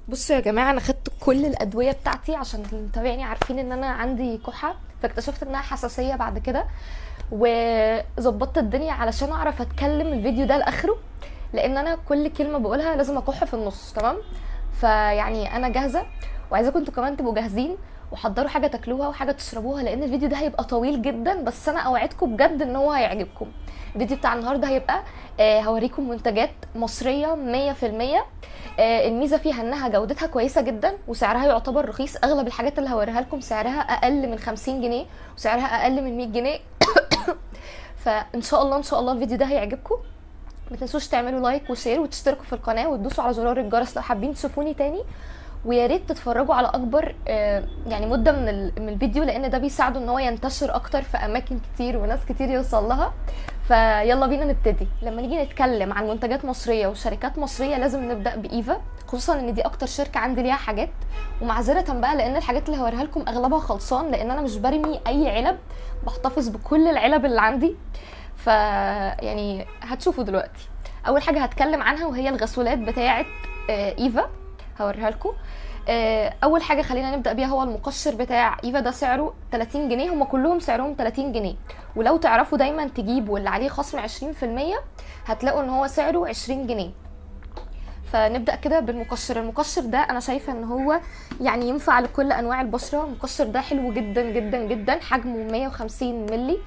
بصوا يا جماعه انا خدت كل الادويه بتاعتي عشان اللي متابعني عارفين ان انا عندي كحه فاكتشفت انها حساسيه بعد كده وظبطت الدنيا علشان اعرف اتكلم الفيديو ده لاخره لان انا كل كلمه بقولها لازم اكح في النص تمام فيعني انا جاهزه وعايزاكم انتوا كمان تبقوا جاهزين وحضروا حاجه تاكلوها وحاجه تشربوها لان الفيديو ده هيبقى طويل جدا بس انا اوعدكم بجد ان هو هيعجبكم الفيديو بتاع النهارده هيبقى آه هوريكم منتجات مصريه 100% آه الميزه فيها انها جودتها كويسه جدا وسعرها يعتبر رخيص اغلب الحاجات اللي هوريها لكم سعرها اقل من 50 جنيه وسعرها اقل من 100 جنيه فان شاء الله ان شاء الله الفيديو ده هيعجبكم ما تنسوش تعملوا لايك وشير وتشتركوا في القناه وتدوسوا على زرار الجرس لو حابين تشوفوني تاني ويا ريت تتفرجوا على اكبر آه، يعني مده من ال- من الفيديو لان ده بيساعده ان هو ينتشر اكتر في اماكن كتير وناس كتير يوصل لها فيلا بينا نبتدي لما نيجي نتكلم عن منتجات مصريه وشركات مصريه لازم نبدا بايفا خصوصا ان دي اكتر شركه عندي ليها حاجات ومعذره بقى لان الحاجات اللي هوريها لكم اغلبها خلصان لان انا مش برمي اي علب بحتفظ بكل العلب اللي عندي ف يعني هتشوفوا دلوقتي اول حاجه هتكلم عنها وهي الغسولات بتاعه آه، ايفا هوريها لكم آه، اول حاجه خلينا نبدا بيها هو المقشر بتاع ايفا ده سعره 30 جنيه هم كلهم سعرهم 30 جنيه ولو تعرفوا دايما تجيبوا واللي عليه خصم 20% هتلاقوا ان هو سعره 20 جنيه فنبدا كده بالمقشر المقشر ده انا شايفه ان هو يعني ينفع لكل انواع البشره المقشر ده حلو جدا جدا جدا حجمه 150 مللي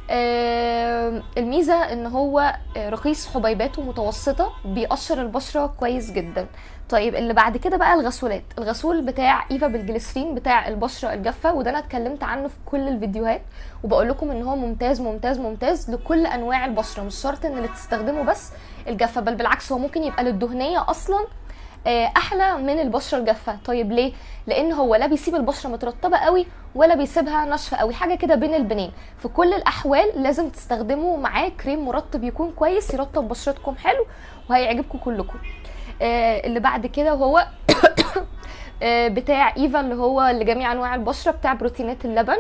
آه، الميزه ان هو آه، رخيص حبيباته متوسطه بيقشر البشره كويس جدا طيب اللي بعد كده بقى الغسولات الغسول بتاع ايفا بالجليسرين بتاع البشره الجافه وده انا اتكلمت عنه في كل الفيديوهات وبقول لكم ان هو ممتاز ممتاز ممتاز لكل انواع البشره مش شرط ان اللي تستخدمه بس الجافه بل بالعكس هو ممكن يبقى للدهنيه اصلا آه، احلى من البشره الجافه طيب ليه لان هو لا بيسيب البشره مترطبه قوي ولا بيسيبها ناشفه قوي حاجه كده بين البنين في كل الاحوال لازم تستخدموا معاه كريم مرطب يكون كويس يرطب بشرتكم حلو وهيعجبكم كلكم آه، اللي بعد كده وهو آه، بتاع ايفا اللي هو لجميع انواع البشره بتاع بروتينات اللبن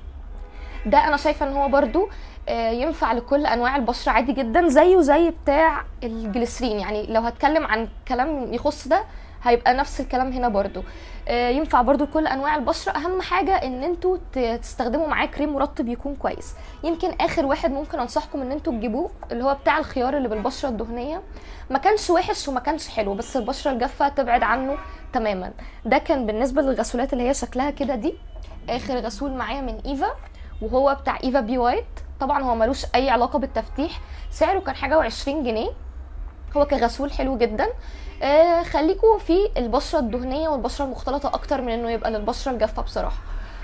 ده انا شايفه ان هو برضو آه، ينفع لكل انواع البشره عادي جدا زيه زي بتاع الجليسرين يعني لو هتكلم عن كلام يخص ده هيبقى نفس الكلام هنا برضو آه، ينفع برضو لكل انواع البشره اهم حاجه ان انتوا ت- تستخدموا معاه كريم مرطب يكون كويس يمكن اخر واحد ممكن انصحكم ان انتوا تجيبوه اللي هو بتاع الخيار اللي بالبشره الدهنيه ما كانش وحش وما كانش حلو بس البشره الجافه تبعد عنه تماما ده كان بالنسبه للغسولات اللي هي شكلها كده دي اخر غسول معايا من ايفا وهو بتاع ايفا بي وايت طبعا هو ملوش اي علاقه بالتفتيح سعره كان حاجه و20 جنيه هو كغسول حلو جدا آه خليكوا في البشره الدهنيه والبشره المختلطه اكتر من انه يبقى للبشره الجافه بصراحه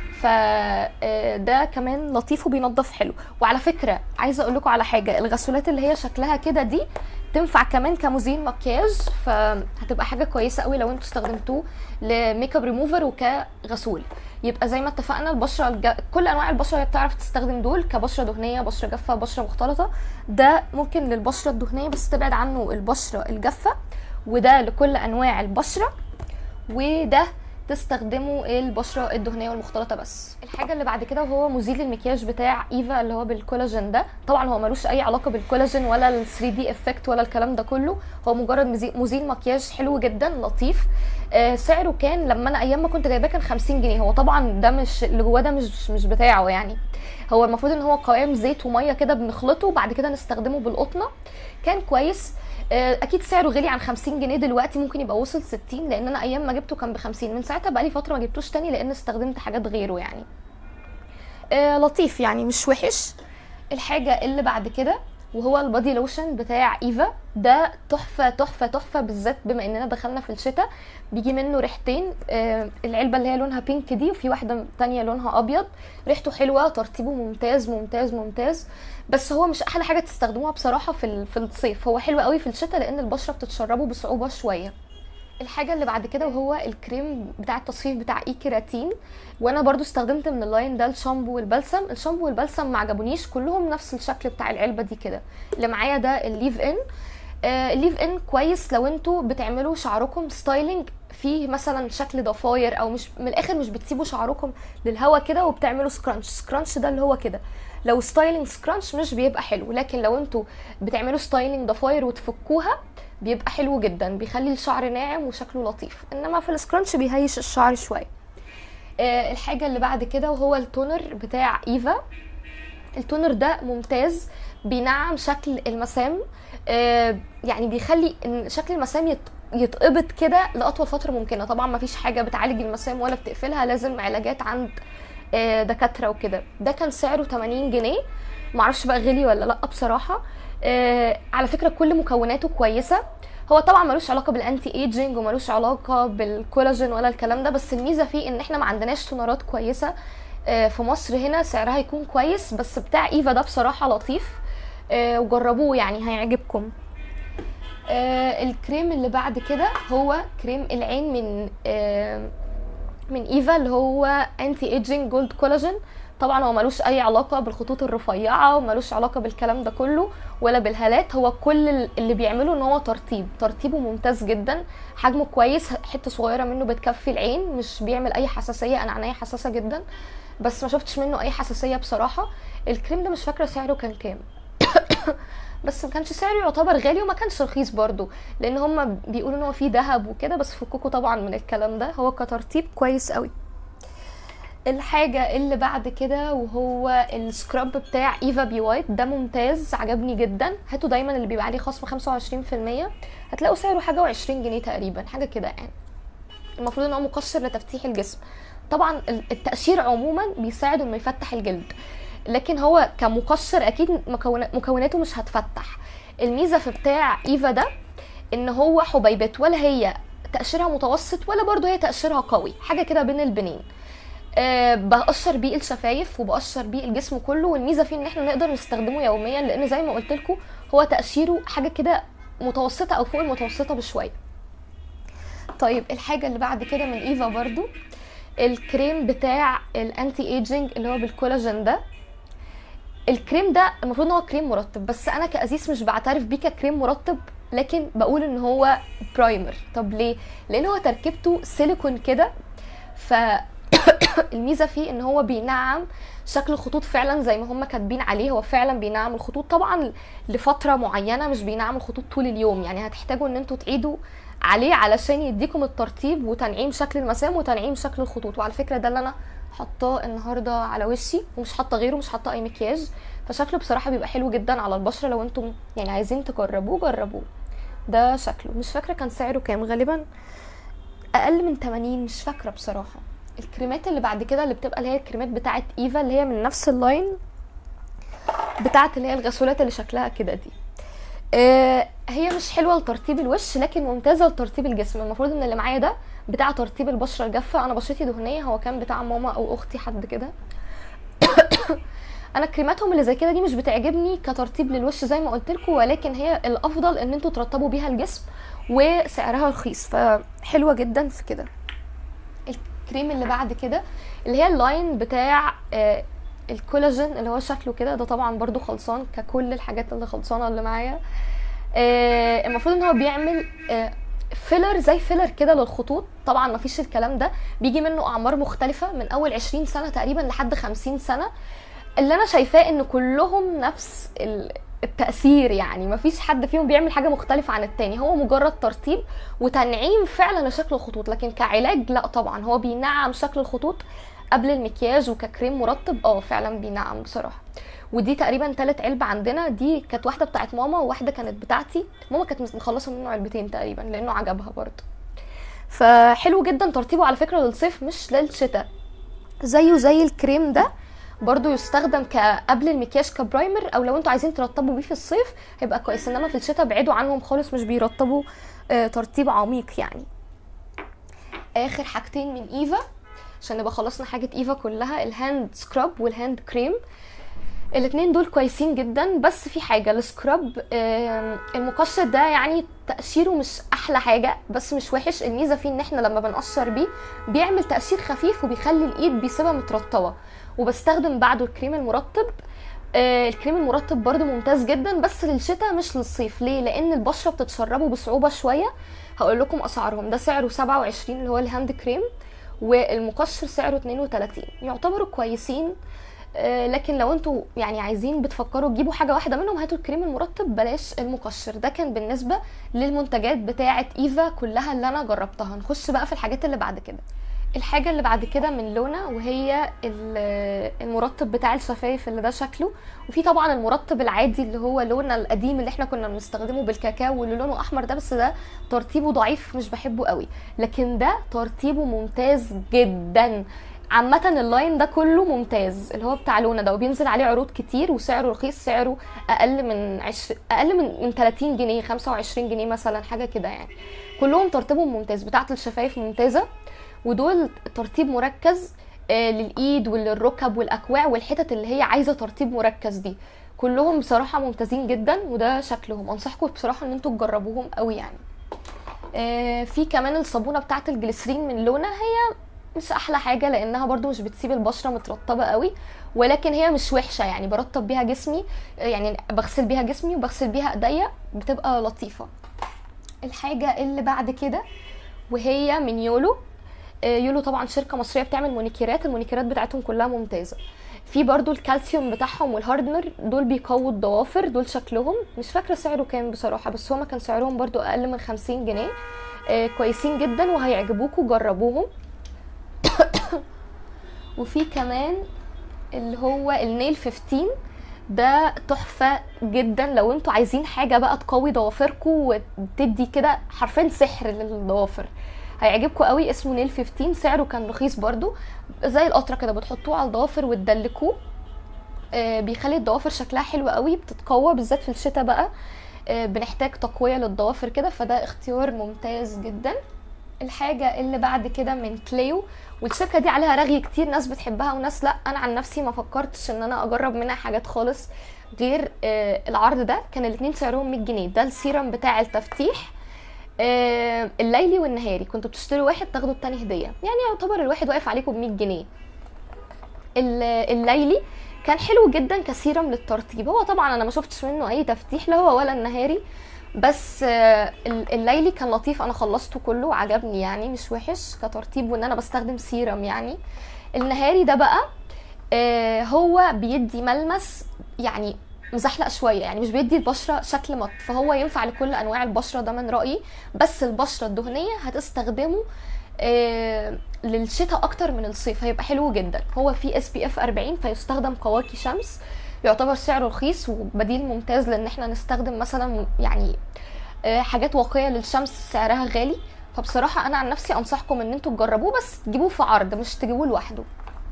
فده كمان لطيف وبينضف حلو وعلى فكره عايزه اقول لكم على حاجه الغسولات اللي هي شكلها كده دي تنفع كمان كمزيل مكياج فهتبقى حاجه كويسه قوي لو انتوا استخدمتوه لميك اب ريموفر وكغسول يبقى زي ما اتفقنا البشره الج... كل انواع البشره اللي بتعرف تستخدم دول كبشره دهنيه بشره جافه بشره مختلطه ده ممكن للبشره الدهنيه بس تبعد عنه البشره الجافه وده لكل انواع البشره وده تستخدموا البشره الدهنيه والمختلطه بس الحاجه اللي بعد كده وهو مزيل المكياج بتاع ايفا اللي هو بالكولاجين ده طبعا هو ملوش اي علاقه بالكولاجين ولا ال 3 دي افكت ولا الكلام ده كله هو مجرد مزي- مزيل مكياج حلو جدا لطيف آه سعره كان لما انا ايام ما كنت جايباه كان 50 جنيه هو طبعا ده مش اللي جواه ده مش مش بتاعه يعني هو المفروض ان هو قوام زيت وميه كده بنخلطه وبعد كده نستخدمه بالقطنه كان كويس آه، اكيد سعره غلي عن 50 جنيه دلوقتي ممكن يبقى وصل 60 لان انا ايام ما جبته كان ب 50 من ساعتها بقالي فتره ما جبتوش تاني لان استخدمت حاجات غيره يعني آه، لطيف يعني مش وحش الحاجه اللي بعد كده وهو البادي لوشن بتاع ايفا ده تحفه تحفه تحفه بالذات بما اننا دخلنا في الشتاء بيجي منه ريحتين آه، العلبه اللي هي لونها بينك دي وفي واحده تانية لونها ابيض ريحته حلوه ترطيبه ممتاز ممتاز ممتاز بس هو مش احلى حاجه تستخدموها بصراحه في ال- في الصيف هو حلو قوي في الشتاء لان البشره بتتشربه بصعوبه شويه الحاجه اللي بعد كده وهو الكريم بتاع التصفيف بتاع اي كيراتين وانا برضو استخدمت من اللاين ده الشامبو والبلسم الشامبو والبلسم ما عجبونيش كلهم نفس الشكل بتاع العلبه دي كده اللي معايا ده الليف ان آه، الليف ان كويس لو انتوا بتعملوا شعركم ستايلينج فيه مثلا شكل ضفاير او مش من الاخر مش بتسيبوا شعركم للهوا كده وبتعملوا سكرانش سكرانش ده اللي هو كده لو ستايلينج سكرانش مش بيبقى حلو لكن لو انتوا بتعملوا ستايلينج ضفاير وتفكوها بيبقى حلو جدا بيخلي الشعر ناعم وشكله لطيف انما في السكرانش بيهيش الشعر شويه آه، الحاجه اللي بعد كده وهو التونر بتاع ايفا التونر ده ممتاز بينعم شكل المسام آه، يعني بيخلي ان شكل المسام يت- يتقبض كده لاطول فتره ممكنه طبعا ما فيش حاجه بتعالج المسام ولا بتقفلها لازم علاجات عند آه، دكاتره وكده ده كان سعره 80 جنيه معرفش بقى غلي ولا لا بصراحه آه، على فكره كل مكوناته كويسه هو طبعا ملوش علاقه بالانتي ايجينج وملوش علاقه بالكولاجين ولا الكلام ده بس الميزه فيه ان احنا ما عندناش تونرات كويسه آه، في مصر هنا سعرها يكون كويس بس بتاع ايفا ده بصراحه لطيف آه، وجربوه يعني هيعجبكم آه، الكريم اللي بعد كده هو كريم العين من آه، من ايفا اللي هو انتي ايجينج جولد كولاجين طبعا هو ملوش اي علاقه بالخطوط الرفيعه وملوش علاقه بالكلام ده كله ولا بالهالات هو كل اللي بيعمله ان هو ترطيب ترطيبه ممتاز جدا حجمه كويس حته صغيره منه بتكفي العين مش بيعمل اي حساسيه انا عينيا حساسه جدا بس ما شفتش منه اي حساسيه بصراحه الكريم ده مش فاكره سعره كان كام بس ما كانش سعره يعتبر غالي وما كانش رخيص برضو لان هم بيقولوا ان هو فيه ذهب وكده بس فككوا طبعا من الكلام ده هو كترطيب كويس قوي الحاجة اللي بعد كده وهو السكراب بتاع ايفا بي وايت ده ممتاز عجبني جدا هاتوا دايما اللي بيبقى عليه خصم 25% هتلاقوا سعره حاجة وعشرين جنيه تقريبا حاجة كده يعني المفروض ان هو مقشر لتفتيح الجسم طبعا ال- التقشير عموما بيساعد انه يفتح الجلد لكن هو كمقشر اكيد مكونا- مكوناته مش هتفتح الميزه في بتاع ايفا ده ان هو حبيبات ولا هي تقشيرها متوسط ولا برضو هي تقشيرها قوي حاجه كده بين البنين أه بقشر بيه الشفايف وبقشر بيه الجسم كله والميزه فيه ان احنا نقدر نستخدمه يوميا لان زي ما قلت لكم هو تقشيره حاجه كده متوسطه او فوق المتوسطه بشويه طيب الحاجه اللي بعد كده من ايفا برضو الكريم بتاع الانتي ايجينج اللي هو بالكولاجين ده الكريم ده المفروض ان هو كريم مرطب بس انا كازيس مش بعترف بيه ككريم مرطب لكن بقول ان هو برايمر طب ليه لان هو تركيبته سيليكون كده ف الميزه فيه ان هو بينعم شكل الخطوط فعلا زي ما هم كاتبين عليه هو فعلا بينعم الخطوط طبعا لفتره معينه مش بينعم الخطوط طول اليوم يعني هتحتاجوا ان انتوا تعيدوا عليه علشان يديكم الترطيب وتنعيم شكل المسام وتنعيم شكل الخطوط وعلى فكره ده اللي انا حطاه النهارده على وشي ومش حاطه غيره مش حاطه اي مكياج فشكله بصراحه بيبقى حلو جدا على البشره لو انتم يعني عايزين تجربوه جربوه ده شكله مش فاكره كان سعره كام غالبا اقل من 80 مش فاكره بصراحه الكريمات اللي بعد كده اللي بتبقى اللي هي الكريمات بتاعه ايفا اللي هي من نفس اللاين بتاعه اللي هي الغسولات اللي شكلها كده دي آه، هي مش حلوه لترطيب الوش لكن ممتازه لترطيب الجسم المفروض ان اللي معايا ده بتاع ترطيب البشره الجافه انا بشرتي دهنيه هو كان بتاع ماما او اختي حد كده انا كريماتهم اللي زي كده دي مش بتعجبني كترطيب للوش زي ما قلت لكم ولكن هي الافضل ان انتوا ترطبوا بيها الجسم وسعرها رخيص فحلوه جدا في كده الكريم اللي بعد كده اللي هي اللاين بتاع آه، الكولاجين اللي هو شكله كده ده طبعا برضو خلصان ككل الحاجات اللي خلصانه اللي معايا آه، المفروض ان هو بيعمل آه، فيلر زي فيلر كده للخطوط طبعا ما فيش الكلام ده بيجي منه اعمار مختلفه من اول 20 سنه تقريبا لحد 50 سنه اللي انا شايفاه ان كلهم نفس ال- التأثير يعني مفيش حد فيهم بيعمل حاجة مختلفة عن التاني هو مجرد ترطيب وتنعيم فعلا لشكل الخطوط لكن كعلاج لا طبعا هو بينعم شكل الخطوط قبل المكياج وككريم مرطب اه فعلا بينعم بصراحة ودي تقريبا تالت علبة عندنا دي كانت واحدة بتاعت ماما وواحدة كانت بتاعتي ماما كانت مخلصة منه علبتين تقريبا لانه عجبها برضه فحلو جدا ترطيبه على فكرة للصيف مش للشتاء زيه زي الكريم ده برضو يستخدم ك- قبل المكياج كبرايمر او لو انتوا عايزين ترطبوا بيه في الصيف هيبقى كويس انما في الشتاء بعيدوا عنهم خالص مش بيرطبوا آه، ترطيب عميق يعني اخر حاجتين من ايفا عشان نبقى خلصنا حاجه ايفا كلها الهاند سكراب والهاند كريم الاتنين دول كويسين جدا بس في حاجه السكراب آم، المقشر ده يعني تقشيره مش احلى حاجه بس مش وحش الميزه فيه ان احنا لما بنقشر بيه بيعمل تقشير خفيف وبيخلي الايد بيسيبها مترطبه وبستخدم بعده الكريم المرطب آه، الكريم المرطب برضو ممتاز جدا بس للشتاء مش للصيف ليه لان البشره بتتشربه بصعوبه شويه هقول لكم اسعارهم ده سعره 27 اللي هو الهاند كريم والمقشر سعره 32 يعتبروا كويسين آه، لكن لو انتوا يعني عايزين بتفكروا تجيبوا حاجه واحده منهم هاتوا الكريم المرطب بلاش المقشر ده كان بالنسبه للمنتجات بتاعه ايفا كلها اللي انا جربتها نخش بقى في الحاجات اللي بعد كده الحاجة اللي بعد كده من لونا وهي ال- المرطب بتاع الشفايف اللي ده شكله وفي طبعا المرطب العادي اللي هو لونا القديم اللي احنا كنا بنستخدمه بالكاكاو واللي لونه احمر ده بس ده ترطيبه ضعيف مش بحبه قوي لكن ده ترطيبه ممتاز جدا عامة اللاين ده كله ممتاز اللي هو بتاع لونا ده وبينزل عليه عروض كتير وسعره رخيص سعره اقل من عشر اقل من من 30 جنيه 25 جنيه مثلا حاجة كده يعني كلهم ترطيبهم ممتاز بتاعة الشفايف ممتازة ودول ترطيب مركز آه، للايد وللركب والاكواع والحتت اللي هي عايزه ترطيب مركز دي كلهم بصراحه ممتازين جدا وده شكلهم انصحكم بصراحه ان انتوا تجربوهم قوي يعني آه، في كمان الصابونه بتاعه الجليسرين من لونا هي مش احلى حاجه لانها برضو مش بتسيب البشره مترطبه قوي ولكن هي مش وحشه يعني برطب بيها جسمي آه، يعني بغسل بيها جسمي وبغسل بيها ايديا بتبقى لطيفه الحاجه اللي بعد كده وهي من يولو آه، يولو طبعا شركه مصريه بتعمل مونيكيرات المونيكيرات بتاعتهم كلها ممتازه في برضو الكالسيوم بتاعهم والهاردنر دول بيقووا الضوافر دول شكلهم مش فاكره سعره كام بصراحه بس هما كان سعرهم برضو اقل من 50 جنيه آه، كويسين جدا وهيعجبوكوا جربوهم وفي كمان اللي هو النيل 15 ده تحفة جدا لو انتوا عايزين حاجة بقى تقوي ضوافركم وتدي كده حرفيا سحر للضوافر هيعجبكم قوي اسمه نيل 15 سعره كان رخيص برضو زي القطرة كده بتحطوه على الضوافر وتدلكوه آه، بيخلي الضوافر شكلها حلو قوي بتتقوى بالذات في الشتاء بقى آه، بنحتاج تقوية للضوافر كده فده اختيار ممتاز جدا الحاجة اللي بعد كده من كليو والشركة دي عليها رغي كتير ناس بتحبها وناس لا انا عن نفسي ما فكرتش ان انا اجرب منها حاجات خالص غير آه، العرض ده كان الاتنين سعرهم 100 جنيه ده السيرم بتاع التفتيح آه، الليلي والنهاري كنتوا بتشتروا واحد تاخدوا التاني هدية يعني يعتبر الواحد واقف عليكم ب 100 جنيه ال- الليلي كان حلو جدا كسيرم للترطيب هو طبعا انا ما شفتش منه اي تفتيح لا هو ولا النهاري بس آه، ال- الليلي كان لطيف انا خلصته كله وعجبني يعني مش وحش كترطيب وان انا بستخدم سيرم يعني النهاري ده بقى آه، هو بيدي ملمس يعني مزحلق شويه يعني مش بيدي البشره شكل مط فهو ينفع لكل انواع البشره ده من رايي بس البشره الدهنيه هتستخدمه آه، للشتاء اكتر من الصيف هيبقى حلو جدا هو فيه اس بي اف 40 فيستخدم قواقي شمس يعتبر سعره رخيص وبديل ممتاز لان احنا نستخدم مثلا يعني آه، حاجات واقيه للشمس سعرها غالي فبصراحه انا عن نفسي انصحكم ان انتوا تجربوه بس تجيبوه في عرض مش تجيبوه لوحده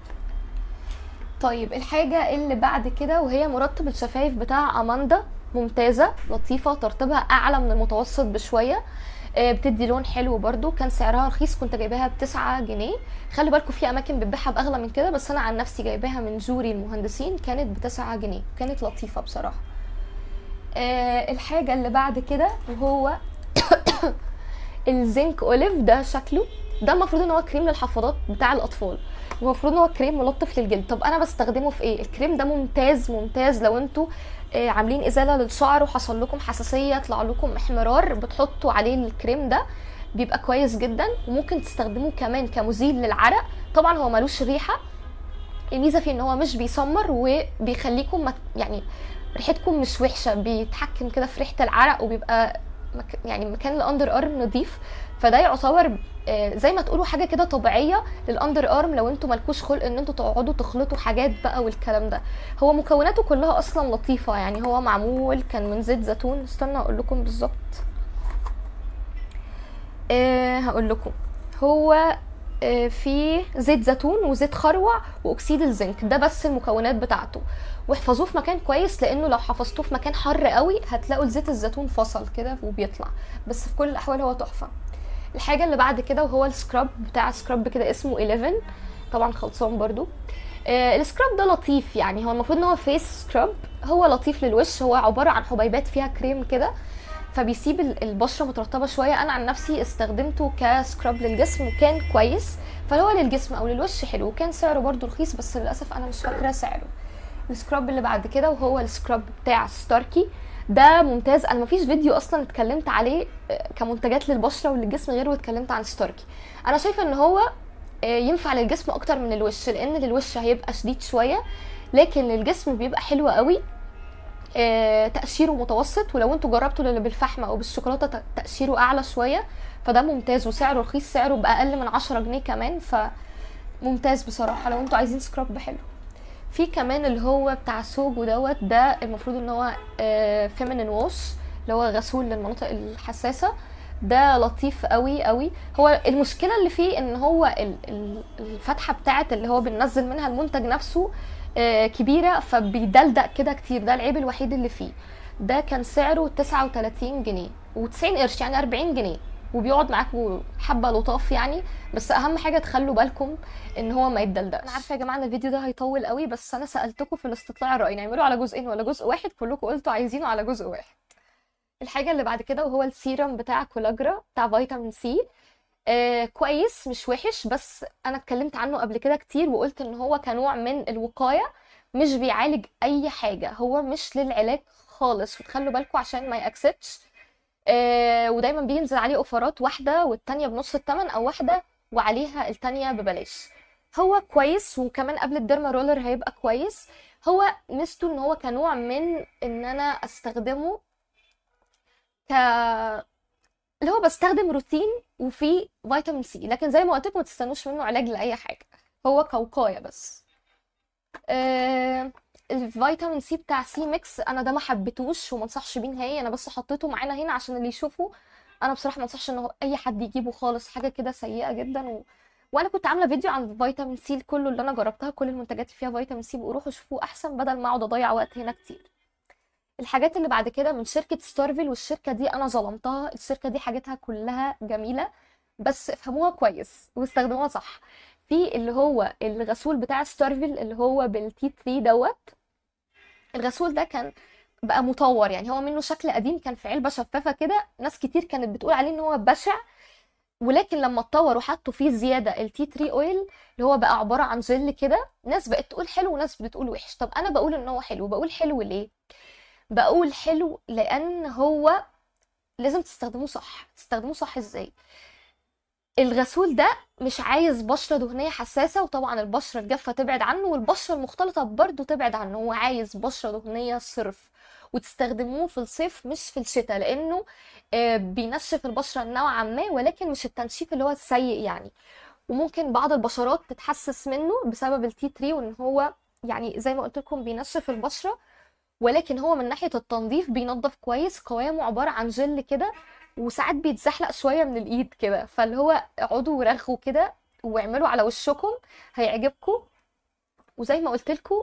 طيب الحاجة اللي بعد كده وهي مرطب الشفايف بتاع أماندا ممتازة لطيفة ترطيبها أعلى من المتوسط بشوية آه، بتدي لون حلو برضو كان سعرها رخيص كنت جايباها بتسعة جنيه خلي بالكم في أماكن بتبيعها بأغلى من كده بس أنا عن نفسي جايباها من جوري المهندسين كانت بتسعة جنيه كانت لطيفة بصراحة آه، الحاجة اللي بعد كده وهو الزنك اوليف ده شكله ده المفروض ان هو كريم للحفاضات بتاع الاطفال المفروض ان هو كريم ملطف للجلد طب انا بستخدمه في ايه الكريم ده ممتاز ممتاز لو انتوا آه، عاملين ازاله للشعر وحصل لكم حساسيه طلع لكم احمرار بتحطوا عليه الكريم ده بيبقى كويس جدا وممكن تستخدموه كمان كمزيل للعرق طبعا هو ملوش ريحه الميزه فيه ان هو مش بيسمر وبيخليكم مك... يعني ريحتكم مش وحشه بيتحكم كده في ريحه العرق وبيبقى مك... يعني مكان الاندر ارم نظيف فده يعتبر آه، زي ما تقولوا حاجه كده طبيعيه للاندر ارم لو انتوا مالكوش خلق ان انتوا تقعدوا تخلطوا حاجات بقى والكلام ده هو مكوناته كلها اصلا لطيفه يعني هو معمول كان من زيت زيتون استنى اقول لكم بالظبط أه هقول لكم هو آه، في زيت زيتون وزيت خروع واكسيد الزنك ده بس المكونات بتاعته واحفظوه في مكان كويس لانه لو حفظتوه في مكان حر قوي هتلاقوا زيت الزيتون فصل كده وبيطلع بس في كل الاحوال هو تحفه الحاجه اللي بعد كده وهو السكراب بتاع سكراب كده اسمه 11 طبعا خلصان برضو آه السكراب ده لطيف يعني هو المفروض ان هو فيس سكراب هو لطيف للوش هو عباره عن حبيبات فيها كريم كده فبيسيب ال- البشره مترطبه شويه انا عن نفسي استخدمته كسكراب للجسم وكان كويس فهو للجسم او للوش حلو وكان سعره برضو رخيص بس للاسف انا مش فاكره سعره السكراب اللي بعد كده وهو السكراب بتاع ستاركي ده ممتاز انا مفيش فيديو اصلا اتكلمت عليه آه، كمنتجات للبشره وللجسم غير واتكلمت عن ستاركي انا شايفه ان هو آه، ينفع للجسم اكتر من الوش لان للوش هيبقى شديد شويه لكن للجسم بيبقى حلو قوي آه، تقشيره متوسط ولو انتوا جربتوا اللي بالفحم او بالشوكولاته ت- تقشيره اعلى شويه فده ممتاز وسعره رخيص سعره باقل من 10 جنيه كمان فممتاز بصراحه لو انتوا عايزين سكراب حلو في كمان اللي هو بتاع سوجو دوت ده المفروض ان هو فيمينين ووش اللي هو غسول للمناطق الحساسه ده لطيف قوي قوي هو المشكله اللي فيه ان هو ال- ال- الفتحه بتاعت اللي هو بننزل منها المنتج نفسه آه، كبيره فبيدلدق كده كتير ده العيب الوحيد اللي فيه ده كان سعره 39 جنيه و90 قرش يعني 40 جنيه وبيقعد معاكم حبه لطاف يعني بس اهم حاجه تخلوا بالكم ان هو ما يتدلدقش انا عارفه يا جماعه ان الفيديو ده هيطول قوي بس انا سالتكم في الاستطلاع الراي نعمله على جزئين ولا جزء واحد كلكم قلتوا عايزينه على جزء واحد الحاجه اللي بعد كده وهو السيرم بتاع كولاجرا بتاع فيتامين سي آه كويس مش وحش بس انا اتكلمت عنه قبل كده كتير وقلت ان هو كنوع من الوقايه مش بيعالج اي حاجه هو مش للعلاج خالص وتخلوا بالكم عشان ما يأكسدش آه ودايما بينزل عليه اوفرات واحده والتانيه بنص الثمن او واحده وعليها التانيه ببلاش هو كويس وكمان قبل الديرما رولر هيبقى كويس هو ميزته ان هو كنوع من ان انا استخدمه ك اللي هو بستخدم روتين وفيه فيتامين سي لكن زي ما قلت لكم ما تستنوش منه علاج لاي حاجه هو كوقايه بس آه الفيتامين سي بتاع سي ميكس انا ده ما حبيتوش وما انصحش بيه نهائي انا بس حطيته معانا هنا عشان اللي يشوفه انا بصراحه ما انصحش ان هو اي حد يجيبه خالص حاجه كده سيئه جدا و... وانا كنت عامله فيديو عن فيتامين سي كله اللي انا جربتها كل المنتجات اللي فيها فيتامين سي بقوا روحوا شوفوه احسن بدل ما اقعد اضيع وقت هنا كتير الحاجات اللي بعد كده من شركة ستارفيل والشركة دي أنا ظلمتها الشركة دي حاجاتها كلها جميلة بس افهموها كويس واستخدموها صح في اللي هو الغسول بتاع ستارفيل اللي هو بالتي 3 دوت الغسول ده كان بقى مطور يعني هو منه شكل قديم كان في علبة شفافة كده ناس كتير كانت بتقول عليه ان هو بشع ولكن لما اتطور وحطوا فيه زيادة التي 3 اويل اللي هو بقى عبارة عن جل كده ناس بقت تقول حلو وناس بتقول وحش طب انا بقول ان هو حلو بقول حلو ليه بقول حلو لان هو لازم تستخدموه صح تستخدموه صح ازاي الغسول ده مش عايز بشرة دهنية حساسة وطبعا البشرة الجافة تبعد عنه والبشرة المختلطة برضو تبعد عنه هو عايز بشرة دهنية صرف وتستخدموه في الصيف مش في الشتاء لانه آه، بينشف البشرة نوعا ما ولكن مش التنشيف اللي هو السيء يعني وممكن بعض البشرات تتحسس منه بسبب التي 3 وان هو يعني زي ما قلت لكم بينشف البشرة ولكن هو من ناحية التنظيف بينظف كويس قوامه عبارة عن جل كده وساعات بيتزحلق شوية من الإيد كده فاللي هو اقعدوا ورغوا كده واعملوا على وشكم هيعجبكم وزي ما قلت لكم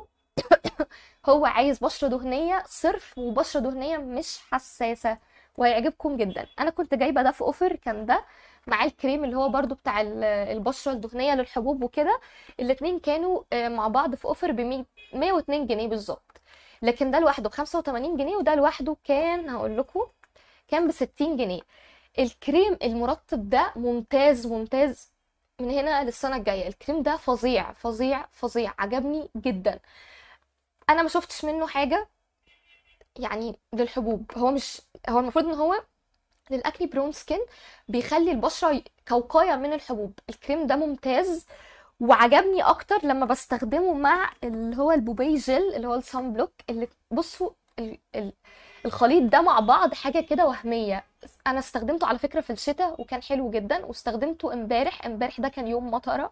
هو عايز بشرة دهنية صرف وبشرة دهنية مش حساسة وهيعجبكم جدا انا كنت جايبة ده في اوفر كان ده مع الكريم اللي هو برضو بتاع ال- البشرة الدهنية للحبوب وكده الاتنين كانوا آه، مع بعض في اوفر ب 102 جنيه بالظبط لكن ده لوحده ب 85 جنيه وده لوحده كان هقول لكم كان ب 60 جنيه الكريم المرطب ده ممتاز ممتاز من هنا للسنة الجاية الكريم ده فظيع فظيع فظيع عجبني جدا انا ما شفتش منه حاجة يعني للحبوب هو مش هو المفروض ان هو للاكني برون سكين بيخلي البشرة ي- كوقاية من الحبوب الكريم ده ممتاز وعجبني اكتر لما بستخدمه مع اللي هو البوبي جل اللي هو الصن بلوك اللي بصوا ال... ال... الخليط ده مع بعض حاجة كده وهمية انا استخدمته على فكرة في الشتاء وكان حلو جدا واستخدمته امبارح امبارح ده كان يوم مطرة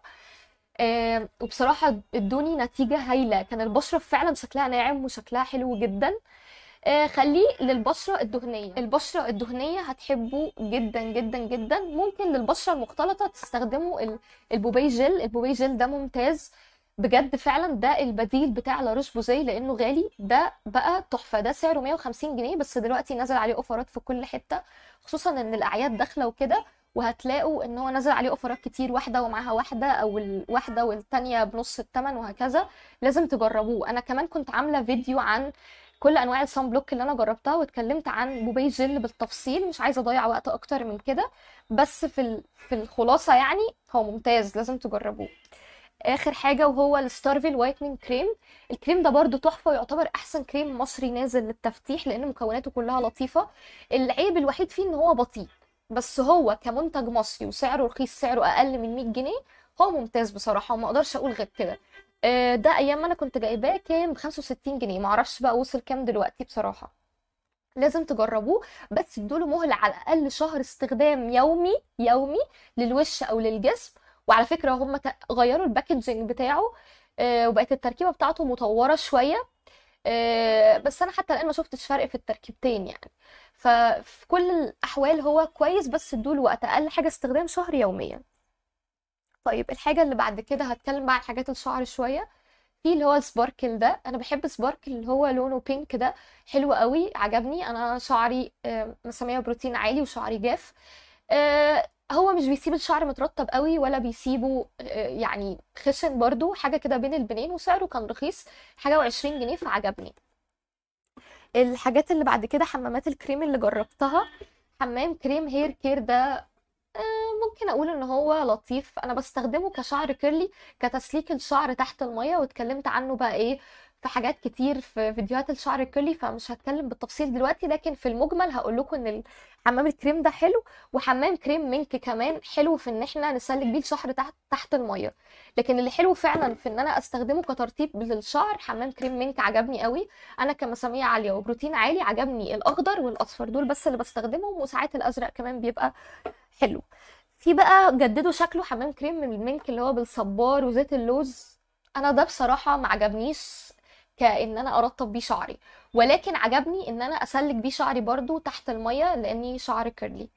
آه وبصراحة ادوني نتيجة هايلة كان البشرة فعلا شكلها ناعم وشكلها حلو جدا آه خليه للبشرة الدهنية البشرة الدهنية هتحبه جدا جدا جدا ممكن للبشرة المختلطة تستخدموا ال- البوبي جل البوبي جل ده ممتاز بجد فعلا ده البديل بتاع لاروش بوزي لانه غالي ده بقى تحفة ده سعره 150 جنيه بس دلوقتي نزل عليه اوفرات في كل حتة خصوصا ان الاعياد داخلة وكده وهتلاقوا ان هو نزل عليه اوفرات كتير واحدة ومعاها واحدة او الواحدة والتانية بنص الثمن وهكذا لازم تجربوه انا كمان كنت عاملة فيديو عن كل انواع الصن بلوك اللي انا جربتها واتكلمت عن بوبي جل بالتفصيل مش عايزه اضيع وقت اكتر من كده بس في ال- في الخلاصه يعني هو ممتاز لازم تجربوه اخر حاجه وهو الستارفيل وايتنينج كريم الكريم ده برضو تحفه ويعتبر احسن كريم مصري نازل للتفتيح لان مكوناته كلها لطيفه العيب الوحيد فيه ان هو بطيء بس هو كمنتج مصري وسعره رخيص سعره اقل من 100 جنيه هو ممتاز بصراحه وما اقدرش اقول غير كده آه، ده ايام ما انا كنت جايباه كان ب 65 جنيه معرفش بقى وصل كام دلوقتي بصراحه لازم تجربوه بس ادوله مهلة على الاقل شهر استخدام يومي يومي للوش او للجسم وعلى فكره هم ت- غيروا الباكجينج بتاعه آه، وبقت التركيبه بتاعته مطوره شويه آه، بس انا حتى الان ما شفتش فرق في التركيبتين يعني ففي كل الاحوال هو كويس بس ادوله وقت اقل حاجه استخدام شهر يوميا طيب الحاجه اللي بعد كده هتكلم بقى عن حاجات الشعر شويه في اللي هو السباركل ده انا بحب سباركل اللي هو لونه بينك ده حلو قوي عجبني انا شعري آه، مساميه بروتين عالي وشعري جاف آه، هو مش بيسيب الشعر مترطب قوي ولا بيسيبه آه، يعني خشن برضو حاجه كده بين البنين وسعره كان رخيص حاجه وعشرين جنيه فعجبني الحاجات اللي بعد كده حمامات الكريم اللي جربتها حمام كريم هير كير ده آه، ممكن اقول ان هو لطيف انا بستخدمه كشعر كيرلي كتسليك الشعر تحت المية واتكلمت عنه بقى ايه في حاجات كتير في فيديوهات الشعر الكيرلي فمش هتكلم بالتفصيل دلوقتي لكن في المجمل هقول لكم ان حمام الكريم ده حلو وحمام كريم مينك كمان حلو في ان احنا نسلك بيه الشعر تحت تحت المية لكن اللي حلو فعلا في ان انا استخدمه كترطيب للشعر حمام كريم مينك عجبني قوي انا كمسامية عالية وبروتين عالي عجبني الاخضر والاصفر دول بس اللي بستخدمهم وساعات الازرق كمان بيبقى حلو في بقى جددوا شكله حمام كريم من المنك اللي هو بالصبار وزيت اللوز انا ده بصراحه ما عجبنيش كان انا ارطب بيه شعري ولكن عجبني ان انا اسلك بيه شعري برضو تحت الميه لاني شعري كيرلي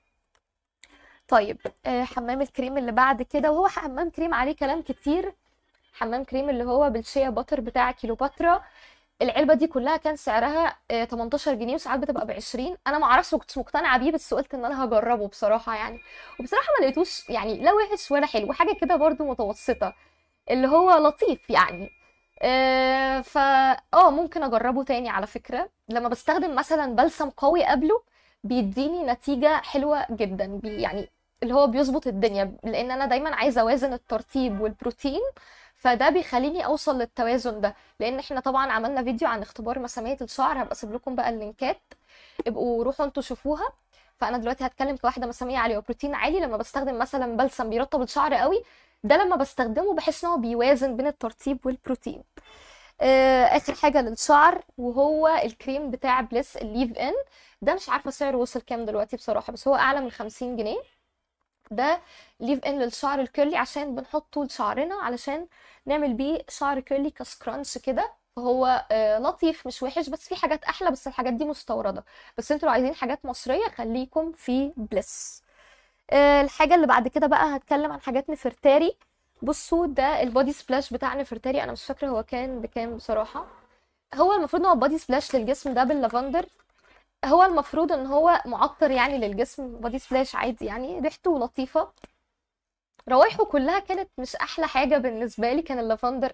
طيب آه، حمام الكريم اللي بعد كده وهو حمام كريم عليه كلام كتير حمام كريم اللي هو بالشيا باتر بتاع كيلوباترا العلبه دي كلها كان سعرها آه، 18 جنيه وساعات بتبقى ب 20 انا ما اعرفش ما كنتش مقتنعه بيه بس قلت ان انا هجربه بصراحه يعني وبصراحه ما لقيتوش يعني لا وحش ولا حلو حاجه كده برضو متوسطه اللي هو لطيف يعني آه، فا اه ممكن اجربه تاني على فكره لما بستخدم مثلا بلسم قوي قبله بيديني نتيجه حلوه جدا بي يعني اللي هو بيظبط الدنيا لان انا دايما عايزه اوازن الترطيب والبروتين فده بيخليني اوصل للتوازن ده لان احنا طبعا عملنا فيديو عن اختبار مسامية الشعر هبقى اسيب لكم بقى اللينكات ابقوا روحوا انتوا شوفوها فانا دلوقتي هتكلم كواحده مسامية عاليه وبروتين عالي لما بستخدم مثلا بلسم بيرطب الشعر قوي ده لما بستخدمه بحس ان هو بيوازن بين الترطيب والبروتين آه، اخر حاجه للشعر وهو الكريم بتاع بليس الليف ان ده مش عارفه سعره وصل كام دلوقتي بصراحه بس هو اعلى من 50 جنيه ده ليف ان للشعر الكيرلي عشان بنحطه لشعرنا علشان نعمل بيه شعر كيرلي كسكرانش كده فهو آه، لطيف مش وحش بس في حاجات احلى بس الحاجات دي مستورده بس انتوا لو عايزين حاجات مصريه خليكم في بليس آه، الحاجه اللي بعد كده بقى هتكلم عن حاجات نفرتاري بصوا ده البودي سبلاش بتاع نفرتاري انا مش فاكره هو كان بكام بصراحه هو المفروض ان هو بودي سبلاش للجسم ده باللافندر هو المفروض ان هو معطر يعني للجسم بودي سبلاش عادي يعني ريحته لطيفه روايحه كلها كانت مش احلى حاجه بالنسبه لي كان اللافندر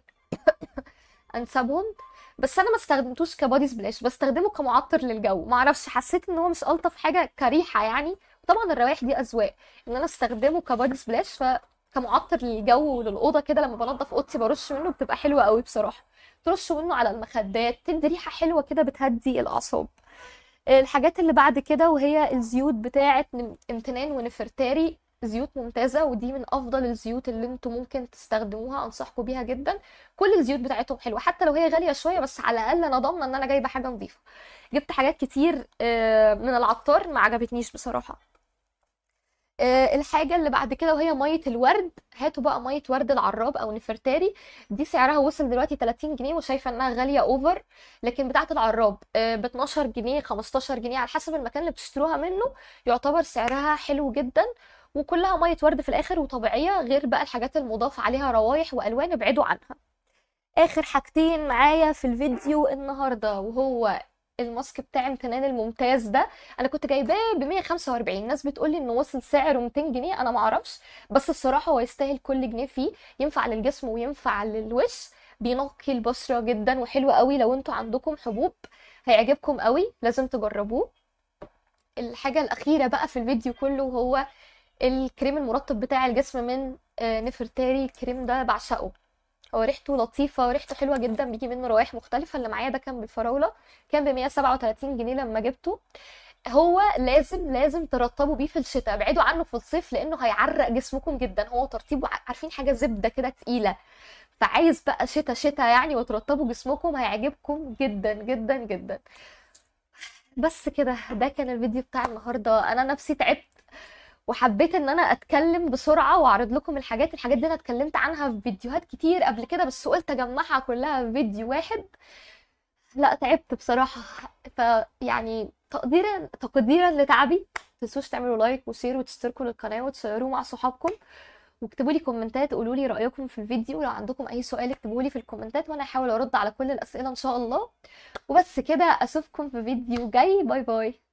انسبهم بس انا ما استخدمتوش كبودي سبلاش بستخدمه كمعطر للجو ما اعرفش حسيت ان هو مش الطف حاجه كريحه يعني طبعا الروايح دي اذواق ان انا استخدمه كبودي سبلاش ف كمعطر للجو وللاوضه كده لما بنضف اوضتي برش منه بتبقى حلوه قوي بصراحه ترش منه على المخدات تدي ريحه حلوه كده بتهدي الاعصاب الحاجات اللي بعد كده وهي الزيوت بتاعه نم- امتنان ونفرتاري زيوت ممتازة ودي من أفضل الزيوت اللي انتوا ممكن تستخدموها أنصحكم بيها جدا كل الزيوت بتاعتهم حلوة حتى لو هي غالية شوية بس على الأقل أنا ضامنة إن أنا جايبة حاجة نظيفة جبت حاجات كتير آه، من العطار ما عجبتنيش بصراحة آه، الحاجة اللي بعد كده وهي مية الورد هاتوا بقى مية ورد العراب أو نفرتاري دي سعرها وصل دلوقتي 30 جنيه وشايفة إنها غالية أوفر لكن بتاعة العراب ب 12 جنيه 15 جنيه على حسب المكان اللي بتشتروها منه يعتبر سعرها حلو جدا وكلها مية ورد في الآخر وطبيعية غير بقى الحاجات المضاف عليها روايح وألوان ابعدوا عنها آخر حاجتين معايا في الفيديو النهاردة وهو الماسك بتاع امتنان الممتاز ده انا كنت جايباه ب 145 الناس بتقولي انه وصل سعره 200 جنيه انا معرفش بس الصراحه هو يستاهل كل جنيه فيه ينفع للجسم وينفع للوش بينقي البشره جدا وحلو قوي لو انتوا عندكم حبوب هيعجبكم قوي لازم تجربوه الحاجه الاخيره بقى في الفيديو كله هو الكريم المرطب بتاع الجسم من آه، نفرتاري الكريم ده بعشقه هو ريحته لطيفه وريحته حلوه جدا بيجي منه روائح مختلفه اللي معايا ده كان بالفراوله كان ب 137 جنيه لما جبته هو لازم لازم ترطبوا بيه في الشتاء ابعدوا عنه في الصيف لانه هيعرق جسمكم جدا هو ترطيبه ع- عارفين حاجه زبده كده تقيله فعايز بقى شتا شتا يعني وترطبوا جسمكم هيعجبكم جدا جدا جدا بس كده ده كان الفيديو بتاع النهارده انا نفسي تعبت وحبيت ان انا اتكلم بسرعه واعرض لكم الحاجات الحاجات دي انا اتكلمت عنها في فيديوهات كتير قبل كده بس قلت اجمعها كلها في فيديو واحد لا تعبت بصراحه فيعني تقديرا تقديرا لتعبي متنسوش تعملوا لايك وشير وتشتركوا للقناه وتشيروه مع صحابكم واكتبوا لي كومنتات قولوا لي رايكم في الفيديو لو عندكم اي سؤال اكتبوا لي في الكومنتات وانا هحاول ارد على كل الاسئله ان شاء الله وبس كده اشوفكم في فيديو جاي باي باي